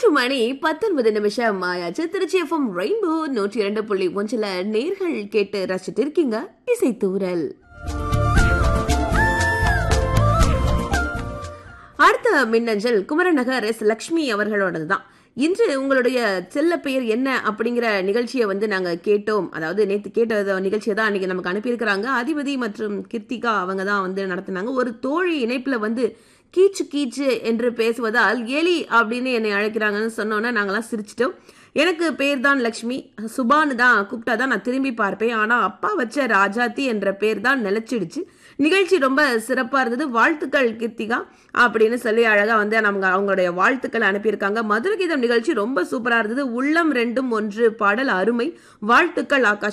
மூன்று மணி பத்தொன்பது நிமிஷம் ஆயாச்சு திருச்சி எஃப்எம் ரெயின்போ நூற்றி இரண்டு புள்ளி ஒன்றில் நேர்கள் கேட்டு ரசிச்சிட்டு இருக்கீங்க இசை தூரல் அடுத்த மின்னஞ்சல் குமரநகர் எஸ் லக்ஷ்மி அவர்களோடது தான் இன்று உங்களுடைய செல்ல பெயர் என்ன அப்படிங்கிற நிகழ்ச்சியை வந்து நாங்கள் கேட்டோம் அதாவது நேற்று கேட்ட நிகழ்ச்சியை தான் அன்றைக்கி நமக்கு அனுப்பியிருக்கிறாங்க அதிபதி மற்றும் கிருத்திகா அவங்க தான் வந்து நடத்தினாங்க ஒரு தோழி இணைப்பில் வந்து கீச்சு கீச்சு என்று பேசுவதால் எலி அப்படின்னு என்னை அழைக்கிறாங்கன்னு சொன்னோன்னே நாங்களாம் சிரிச்சிட்டோம் எனக்கு பேர் தான் லக்ஷ்மி சுபான்னு தான் கூப்பிட்டா தான் நான் திரும்பி பார்ப்பேன் ஆனால் அப்பா வச்ச ராஜாத்தி என்ற பேர் தான் நிலச்சிடுச்சு நிகழ்ச்சி ரொம்ப சிறப்பாக இருந்தது வாழ்த்துக்கள் கீர்த்திகா அப்படின்னு சொல்லி அழகாக வந்து நமக்கு அவங்களுடைய வாழ்த்துக்கள் அனுப்பியிருக்காங்க மதுரகீதம் நிகழ்ச்சி ரொம்ப சூப்பராக இருந்தது உள்ளம் ரெண்டும் ஒன்று பாடல் அருமை வாழ்த்துக்கள் ஆகாஷ்